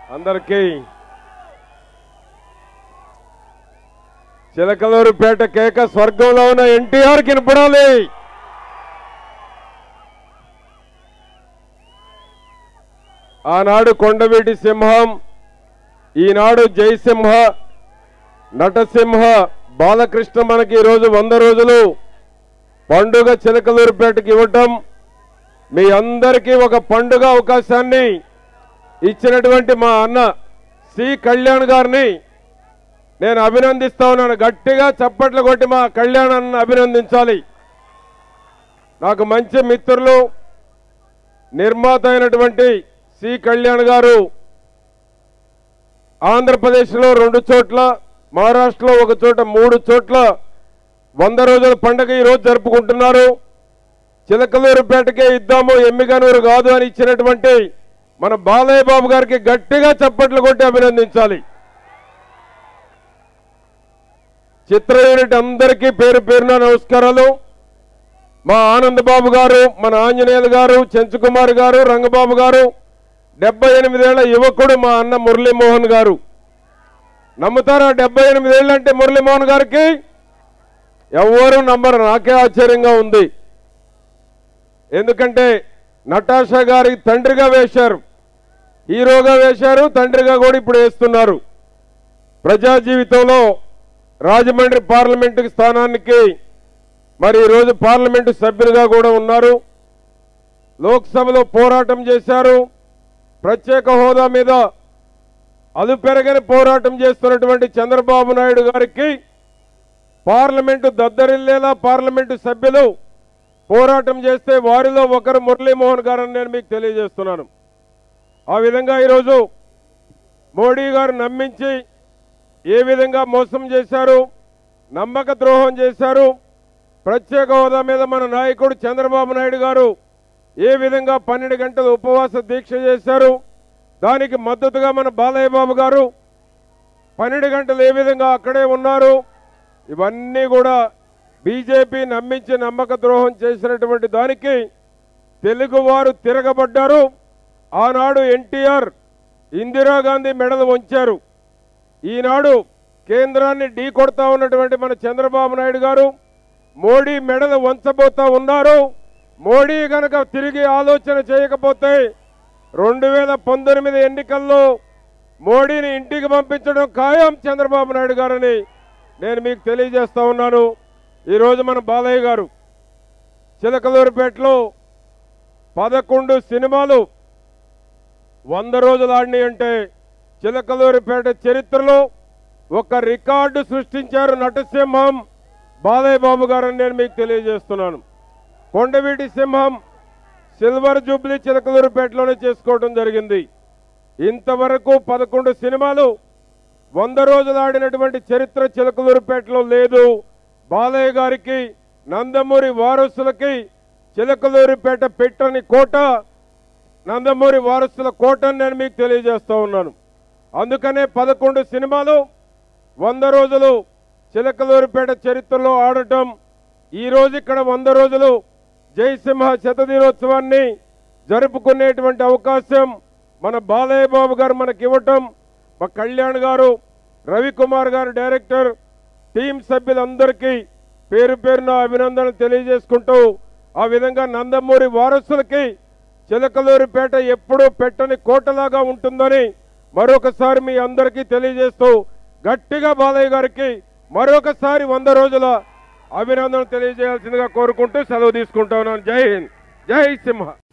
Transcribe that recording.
అందరికీ చిలకలూరుపేట కేక స్వర్గంలో ఉన్న ఎన్టీఆర్ కినపడాలి ఆనాడు కొండవీటి సింహం ఈనాడు జయసింహ నటసింహ బాలకృష్ణ మనకి ఈరోజు వంద రోజులు పండుగ చిలకలూరుపేటకి ఇవ్వటం మీ అందరికీ ఒక పండుగ అవకాశాన్ని ఇచ్చినటువంటి మా అన్న సి కళ్యాణ్ గారిని నేను అభినందిస్తా ఉన్నాను గట్టిగా చప్పట్లు కొట్టి మా కళ్యాణ్ అన్న అభినందించాలి నాకు మంచి మిత్రులు నిర్మాత అయినటువంటి సి కళ్యాణ్ గారు ఆంధ్రప్రదేశ్లో రెండు చోట్ల మహారాష్ట్రలో ఒక చోట మూడు చోట్ల వంద రోజుల పండుగ ఈరోజు జరుపుకుంటున్నారు చిలకలూరుపేటకే ఇద్దాము ఎమ్మిగనూరు కాదు అని ఇచ్చినటువంటి మన బాలయ్య బాబు గారికి గట్టిగా చప్పట్లు కొట్టి అభినందించాలి చిత్ర యూనిట్ అందరికీ పేరు పేరున నమస్కారాలు మా ఆనంద్ బాబు గారు మన ఆంజనేయులు గారు చెంచుకుమార్ గారు రంగబాబు గారు డెబ్బై ఎనిమిదేళ్ల యువకుడు మా అన్న మురళీమోహన్ గారు నమ్ముతారా డెబ్బై ఎనిమిదేళ్ళు అంటే మురళీమోహన్ గారికి ఎవరు నమ్మరు నాకే ఆశ్చర్యంగా ఉంది ఎందుకంటే నటాషా గారికి తండ్రిగా వేశారు హీరోగా వేశారు తండ్రిగా కూడా ఇప్పుడు వేస్తున్నారు ప్రజా జీవితంలో రాజమండ్రి పార్లమెంటు స్థానానికి మరి ఈరోజు పార్లమెంటు సభ్యులుగా కూడా ఉన్నారు లోక్సభలో పోరాటం చేశారు ప్రత్యేక హోదా మీద అలుపెరగని పోరాటం చేస్తున్నటువంటి చంద్రబాబు నాయుడు గారికి పార్లమెంటు దద్దరిల్లేలా పార్లమెంటు సభ్యులు పోరాటం చేస్తే వారిలో ఒకరు మురళీమోహన్ గారని నేను మీకు తెలియజేస్తున్నాను ఆ విధంగా ఈరోజు మోడీ గారు నమ్మించి ఏ విధంగా మోసం చేశారు నమ్మక ద్రోహం చేశారు ప్రత్యేక హోదా మీద మన నాయకుడు చంద్రబాబు నాయుడు గారు ఏ విధంగా పన్నెండు గంటలు ఉపవాస దీక్ష చేశారు దానికి మద్దతుగా మన బాలయ్య బాబు గారు పన్నెండు గంటలు ఏ విధంగా అక్కడే ఉన్నారు ఇవన్నీ కూడా బీజేపీ నమ్మించి నమ్మక ద్రోహం చేసినటువంటి దానికి తెలుగువారు తిరగబడ్డారు ఆనాడు ఎన్టీఆర్ ఇందిరాగాంధీ మెడలు వంచారు ఈనాడు కేంద్రాన్ని ఢీ కొడతా ఉన్నటువంటి మన చంద్రబాబు నాయుడు గారు మోడీ మెడలు వంచబోతా ఉన్నారు మోడీ గనక తిరిగి ఆలోచన చేయకపోతే రెండు వేల పంతొమ్మిది ఎన్నికల్లో మోడీని ఇంటికి పంపించడం ఖాయం చంద్రబాబు నాయుడు గారని నేను మీకు తెలియజేస్తా ఉన్నాను ఈరోజు మన బాలయ్య గారు చిలకలూరుపేటలో పదకొండు సినిమాలు వంద రోజులు ఆడినాయి అంటే చిలకలూరిపేట చరిత్రలో ఒక రికార్డు సృష్టించారు నటసింహం బాలయ్య బాబు గారని నేను మీకు తెలియజేస్తున్నాను కొండవీటి సింహం సిల్వర్ జూబ్లీ చిలకలూరుపేటలోనే చేసుకోవడం జరిగింది ఇంతవరకు పదకొండు సినిమాలు వంద రోజులు ఆడినటువంటి చరిత్ర చిలకలూరుపేటలో లేదు బాలయ్య గారికి నందమూరి వారసులకి చిలకలూరిపేట పెట్టని కోట నందమూరి వారసుల కోటని నేను మీకు తెలియజేస్తా ఉన్నాను అందుకనే పదకొండు సినిమాలు వంద రోజులు చిలకలూరిపేట చరిత్రలో ఆడటం ఈ రోజు ఇక్కడ వంద రోజులు జయసింహ శతదినోత్సవాన్ని జరుపుకునేటువంటి అవకాశం మన బాలయ్య బాబు గారు మనకి ఇవ్వటం మా కళ్యాణ్ గారు రవికుమార్ గారు డైరెక్టర్ టీం సభ్యులందరికీ పేరు పేరున అభినందనలు తెలియజేసుకుంటూ ఆ విధంగా నందమూరి వారసులకి చిలకలూరిపేట ఎప్పుడూ పెట్టని కోటలాగా ఉంటుందని మరొకసారి మీ అందరికీ తెలియజేస్తూ గట్టిగా బాలయ్య గారికి మరొకసారి వంద రోజుల అభినందనలు తెలియజేయాల్సిందిగా కోరుకుంటూ సెలవు తీసుకుంటా ఉన్నాను జై హింద్ జై సింహ